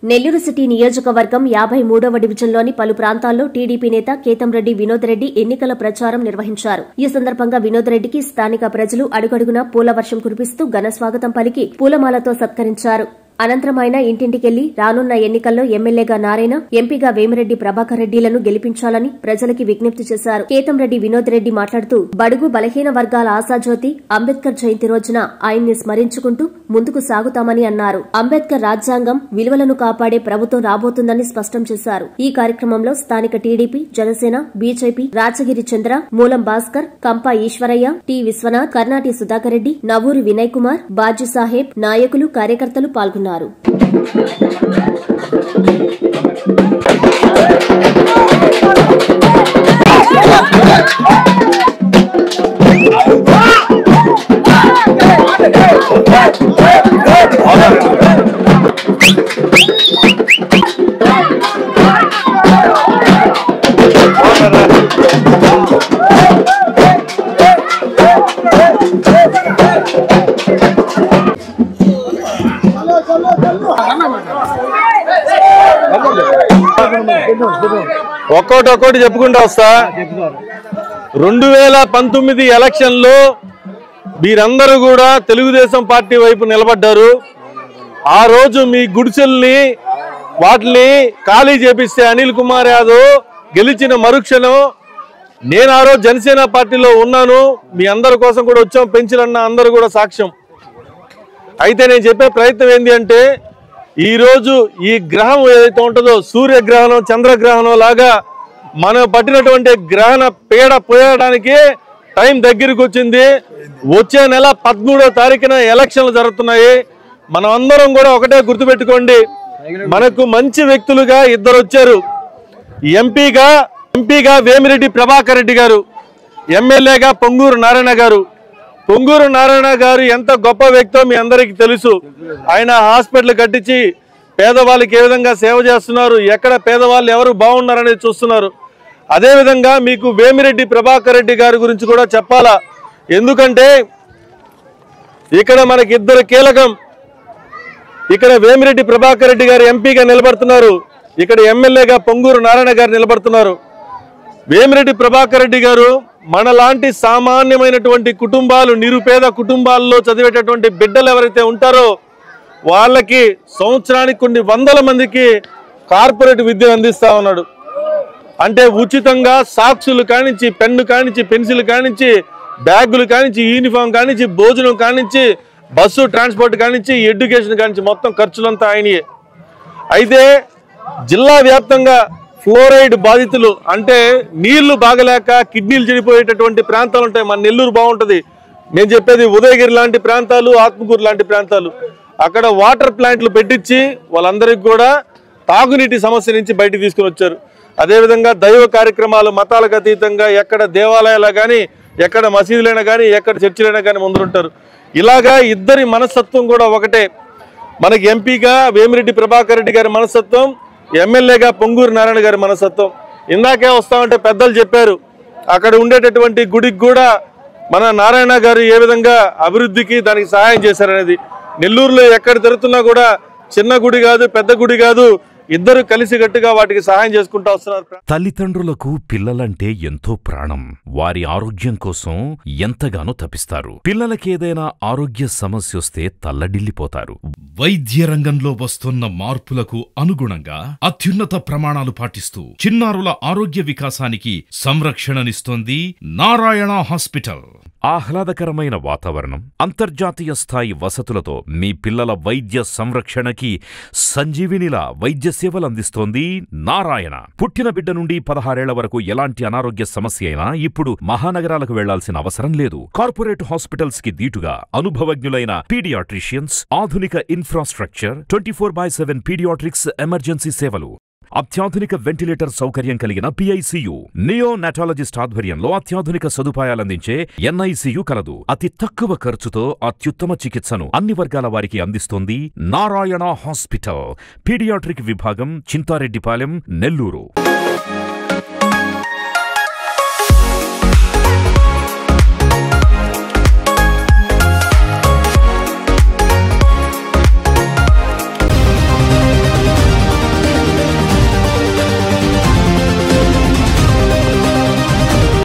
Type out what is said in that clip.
Nellore city నియోజకవర్గం యాభై మూడవ డివిజన్లోని పలు ప్రాంతాల్లో టీడీపీ నేత కేతంరెడ్డి వినోద్ రెడ్డి ఎన్నికల ప్రచారం నిర్వహించారు ఈ సందర్భంగా వినోద్ రెడ్డికి స్థానిక ప్రజలు అడుగడుగునా పూల వర్షం కురిపిస్తూ ఘన స్వాగతం పలికి పూలమాలతో సత్కరించారు అనంతరం ఆయన ఇంటింటికెళ్లి రానున్న ఎన్నికల్లో ఎమ్మెల్యేగా నారాయణ ఎంపీగా వేమిరెడ్డి ప్రభాకర్ రెడ్డిలను గెలిపించాలని ప్రజలకి విజ్ఞప్తి చేశారు కేతంరెడ్డి వినోద్ రెడ్డి మాట్లాడుతూ బడుగు బలహీన వర్గాల ఆశాజ్యోతి అంబేద్కర్ జయంతి రోజున ఆయన్ని స్మరించుకుంటూ ముందుకు సాగుతామని అన్నారు అంబేద్కర్ రాజ్యాంగం విలువలను కాపాడే ప్రభుత్వం రాబోతుందని స్పష్టం చేశారు ఈ కార్యక్రమంలో స్థానిక టీడీపీ జనసేన బీజేపీ రాచగిరి చంద్ర మూలం భాస్కర్ కంపా ఈశ్వరయ్య టి విశ్వనాథ్ కర్ణాటి సుధాకర్ రెడ్డి నవూరి వినయ్ కుమార్ బాజీ సాహెబ్ నాయకులు కార్యకర్తలు పాల్గొన్నారు ఒక్కోటి ఒక్కోటి చెప్పుకుంటూ వస్తా రెండు వేల పంతొమ్మిది ఎలక్షన్లో మీరందరూ కూడా తెలుగుదేశం పార్టీ వైపు నిలబడ్డారు ఆ రోజు మీ గుడిసెల్ని వాటిని ఖాళీ చేపిస్తే అనిల్ కుమార్ యాదవ్ గెలిచిన మరుక్షణం నేను ఆ రోజు జనసేన పార్టీలో ఉన్నాను మీ అందరి కోసం కూడా వచ్చాం పెంచులన్న అందరూ కూడా సాక్ష్యం అయితే నేను చెప్పే ప్రయత్నం ఏంటి అంటే ఈరోజు ఈ గ్రహం ఏదైతే ఉంటుందో సూర్యగ్రహణం చంద్రగ్రహణం లాగా మనం పట్టినటువంటి గ్రహణ పీడ పోయడానికి టైం దగ్గరికి వచ్చింది వచ్చే నెల పదమూడో తారీఖున ఎలక్షన్లు జరుగుతున్నాయి మనం అందరం కూడా ఒకటే గుర్తుపెట్టుకోండి మనకు మంచి వ్యక్తులుగా ఇద్దరు వచ్చారు ఎంపీగా ఎంపీగా వేమిరెడ్డి ప్రభాకర్ రెడ్డి గారు ఎమ్మెల్యేగా పొంగూరు నారాయణ గారు పొంగూరు నారాయణ గారు ఎంత గొప్ప వ్యక్తో మీ అందరికీ తెలుసు ఆయన హాస్పిటల్ కట్టించి పేదవాళ్ళకి ఏ విధంగా సేవ చేస్తున్నారు ఎక్కడ పేదవాళ్ళు ఎవరు బాగున్నారనేది చూస్తున్నారు అదేవిధంగా మీకు వేమిరెడ్డి ప్రభాకర్ రెడ్డి గారి గురించి కూడా చెప్పాలా ఎందుకంటే ఇక్కడ మనకి ఇద్దరు కీలకం ఇక్కడ వేమిరెడ్డి ప్రభాకర్ రెడ్డి గారు ఎంపీగా నిలబడుతున్నారు ఇక్కడ ఎమ్మెల్యేగా పొంగూరు నారాయణ గారు నిలబడుతున్నారు వేమిరెడ్డి ప్రభాకర్ రెడ్డి గారు మనలాంటి సామాన్యమైనటువంటి కుటుంబాలు నిరుపేద కుటుంబాల్లో చదివేటటువంటి బిడ్డలు ఎవరైతే ఉంటారో వాళ్ళకి సంవత్సరానికి కొన్ని వందల మందికి కార్పొరేట్ విద్యను అందిస్తా ఉన్నాడు అంటే ఉచితంగా సాక్సులు కానించి పెన్ను కానించి పెన్సిల్ కానించి బ్యాగులు కానించి యూనిఫామ్ కానించి భోజనం కానించి బస్సు ట్రాన్స్పోర్ట్ కానించి ఎడ్యుకేషన్ కానించి మొత్తం ఖర్చులంతా ఆయనయే అయితే జిల్లా వ్యాప్తంగా ఫ్లోరైడ్ బాధితులు అంటే నీళ్లు బాగలేక కిడ్నీలు చెడిపోయేటటువంటి ప్రాంతాలు ఉంటాయి మన నెల్లూరు బాగుంటుంది నేను చెప్పేది ఉదయగిరి లాంటి ప్రాంతాలు ఆత్మకూరు లాంటి ప్రాంతాలు అక్కడ వాటర్ ప్లాంట్లు పెట్టించి వాళ్ళందరికీ కూడా తాగునీటి సమస్య నుంచి బయటికి తీసుకుని వచ్చారు అదేవిధంగా దైవ కార్యక్రమాలు మతాలకు అతీతంగా ఎక్కడ దేవాలయాలు కానీ ఎక్కడ మసీదులైనా కానీ ఎక్కడ చర్చిలైనా కానీ ముందుంటారు ఇలాగా ఇద్దరి మనస్తత్వం కూడా ఒకటే మనకి ఎంపీగా వేమిరెడ్డి ప్రభాకర్ రెడ్డి గారి మనస్తత్వం ఎమ్మెల్యేగా పొంగూరు నారాయణ గారి మనస్తత్వం ఇందాకే వస్తామంటే పెద్దలు చెప్పారు అక్కడ ఉండేటటువంటి గుడికి కూడా మన నారాయణ గారు ఏ విధంగా అభివృద్ధికి దానికి సహాయం చేశారనేది నెల్లూరులో ఎక్కడ తిరుగుతున్నా కూడా చిన్న గుడి కాదు పెద్ద గుడి కాదు ఇద్దరు కలిసికట్టుగా వాటికి సహాయం చేసుకుంటూ వస్తున్నారు తల్లిదండ్రులకు పిల్లలంటే ఎంతో ప్రాణం వారి ఆరోగ్యం కోసం ఎంతగానో తపిస్తారు పిల్లలకేదైనా ఆరోగ్య సమస్యొస్తే తల్లడిల్లిపోతారు వైద్య రంగంలో వస్తున్న మార్పులకు అనుగుణంగా అత్యున్నత ప్రమాణాలు పాటిస్తూ చిన్నారుల ఆరోగ్య వికాసానికి సంరక్షణనిస్తోంది నారాయణ హాస్పిటల్ ఆహ్లాదకరమైన వాతావరణం అంతర్జాతీయ స్థాయి వసతులతో మీ పిల్లల వైద్య సంరక్షణకి సంజీవినిలా వైద్య సేవలు అందిస్తోంది నారాయణ పుట్టిన బిడ్డ నుండి పదహారేళ్ల వరకు ఎలాంటి అనారోగ్య సమస్య అయినా ఇప్పుడు మహానగరాలకు వెళ్లాల్సిన అవసరం లేదు కార్పొరేట్ హాస్పిటల్స్ కి దీటుగా అనుభవజ్ఞులైన పీడియాట్రిషియన్స్ ఆధునిక infrastructure twenty four by seven paediatrics emergency సేవలు అత్యాధునిక వెంటిలేటర్ సౌకర్యం కలిగిన పిఐసియు నియో నాటాలజిస్ట్ ఆధ్వర్యంలో అత్యాధునిక సదుపాయాలందించే ఎన్ఐసియు కలదు అతి తక్కువ ఖర్చుతో అత్యుత్తమ చికిత్సను అన్ని వర్గాల వారికి అందిస్తోంది నారాయణ హాస్పిటల్ పీడియాట్రిక్ విభాగం చింతారెడ్డిపాలెం నెల్లూరు